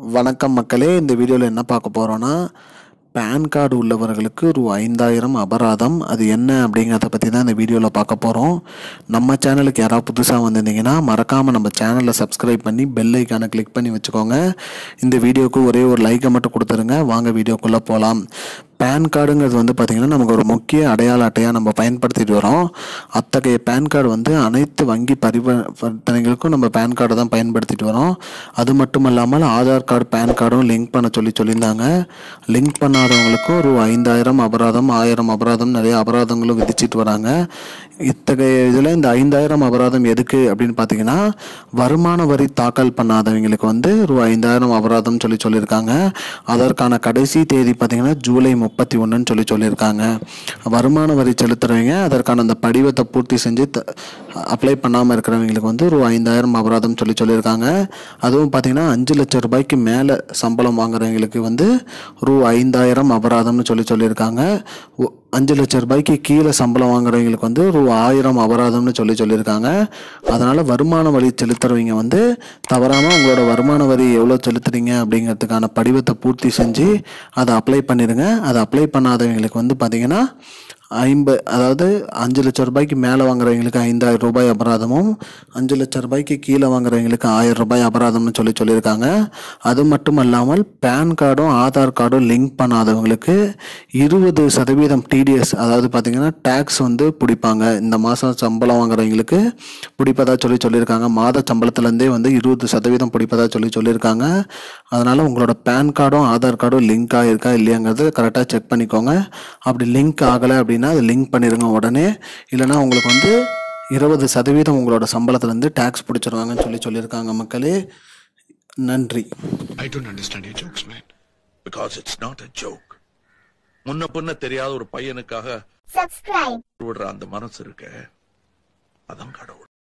வணக்கம் மக்களே இந்த வீடியோவில் என்ன பார்க்க போகிறோன்னா பேன் கார்டு உள்ளவர்களுக்கு ரூ ஐந்தாயிரம் அபராதம் அது என்ன அப்படிங்கிறத பற்றி தான் இந்த வீடியோவில் பார்க்க போகிறோம் நம்ம சேனலுக்கு யாராவது புதுசாக வந்திருந்தீங்கன்னா மறக்காமல் நம்ம சேனலை சப்ஸ்கிரைப் பண்ணி பெல் ஐக்கானை கிளிக் பண்ணி வச்சுக்கோங்க இந்த வீடியோவுக்கு ஒரே ஒரு லைக்கை மட்டும் கொடுத்துருங்க வாங்க வீடியோக்குள்ளே போகலாம் பேன் கார்டுங்கிறது வந்து பார்த்திங்கன்னா நமக்கு ஒரு முக்கிய அடையாள அட்டையாக நம்ம பயன்படுத்திட்டு வரோம் அத்தகைய பேன் கார்டு வந்து அனைத்து வங்கி பரிவர்த்தனைகளுக்கும் நம்ம பேன் கார்டு தான் பயன்படுத்திட்டு வரோம் அது மட்டும் இல்லாமல் ஆதார் கார்டு பேன் கார்டும் லிங்க் பண்ண சொல்லி சொல்லியிருந்தாங்க லிங்க் பண்ணாதவங்களுக்கும் ஒரு ஐந்தாயிரம் அபராதம் ஆயிரம் அபராதம் நிறைய அபராதங்களும் விதிச்சிட்டு வராங்க இத்தகைய இதில் இந்த ஐந்தாயிரம் அபராதம் எதுக்கு அப்படின்னு பார்த்தீங்கன்னா வருமான வரி தாக்கல் பண்ணாதவங்களுக்கு வந்து ரூ ஐந்தாயிரம் அபராதம் சொல்லி சொல்லியிருக்காங்க அதற்கான கடைசி தேதி பார்த்தீங்கன்னா ஜூலை முப்பத்தி ஒன்றுன்னு சொல்லி சொல்லியிருக்காங்க வருமான வரி செலுத்துறவங்க அதற்கான அந்த படிவத்தை பூர்த்தி செஞ்சு அப்ளை பண்ணாமல் இருக்கிறவங்களுக்கு வந்து ஒரு ஐந்தாயிரம் அபராதம் சொல்லி சொல்லியிருக்காங்க அதுவும் பார்த்தீங்கன்னா அஞ்சு லட்சம் ரூபாய்க்கு மேலே சம்பளம் வாங்குறவங்களுக்கு வந்து ரூ ஐந்தாயிரம் அபராதம்னு சொல்லி சொல்லியிருக்காங்க ஒ- அஞ்சு லட்சம் ரூபாய்க்கு கீழே சம்பளம் வாங்குறவங்களுக்கு வந்து ரூ ஆயிரம் அபராதம்னு சொல்லி சொல்லியிருக்காங்க அதனால் வருமான வரி செலுத்துறவங்க வந்து தவறாமல் உங்களோட வருமான வரி எவ்வளோ செலுத்துறீங்க அப்படிங்கிறதுக்கான படிவத்தை பூர்த்தி செஞ்சு அதை அப்ளை பண்ணிடுங்க அதை அப்ளை பண்ணாதவங்களுக்கு வந்து பார்த்தீங்கன்னா ஐம்ப அதாவது அஞ்சு லட்சம் ரூபாய்க்கு மேலே வாங்குறவங்களுக்கு ஐந்தாயிரம் ரூபாய் அபராதமும் அஞ்சு லட்சம் ரூபாய்க்கு கீழே வாங்குறவங்களுக்கு ஆயிரம் ரூபாய் அபராதம்னு சொல்லி சொல்லியிருக்காங்க அது மட்டும் இல்லாமல் பேன் கார்டும் ஆதார் கார்டும் லிங்க் பண்ணாதவங்களுக்கு இருபது சதவீதம் டிடிஎஸ் அதாவது பார்த்தீங்கன்னா டேக்ஸ் வந்து பிடிப்பாங்க இந்த மாதம் சம்பளம் வாங்குறவங்களுக்கு பிடிப்பதா சொல்லி சொல்லியிருக்காங்க மாத சம்பளத்துலேருந்தே வந்து இருபது சதவீதம் பிடிப்பதா சொல்லி சொல்லியிருக்காங்க அதனால் உங்களோட பேன் கார்டும் ஆதார் கார்டும் லிங்க் ஆகிருக்கா இல்லையாங்கிறது கரெக்டாக செக் பண்ணிக்கோங்க அப்படி லிங்க் ஆகலை அப்படின்னா அதை லிங்க் பண்ணிடுங்க உடனே இல்லைன்னா உங்களுக்கு வந்து இருபது சதவீதம் உங்களோட சம்பளத்துலேருந்து டேக்ஸ் பிடிச்சிருவாங்கன்னு சொல்லி சொல்லியிருக்காங்க மக்களே நன்றி I don't understand your jokes, man. because it's not a joke முன்ன பின்ன தெரியாத ஒரு பையனுக்காக subscribe விடுற அந்த மனசு இருக்க அதான் கடவுள்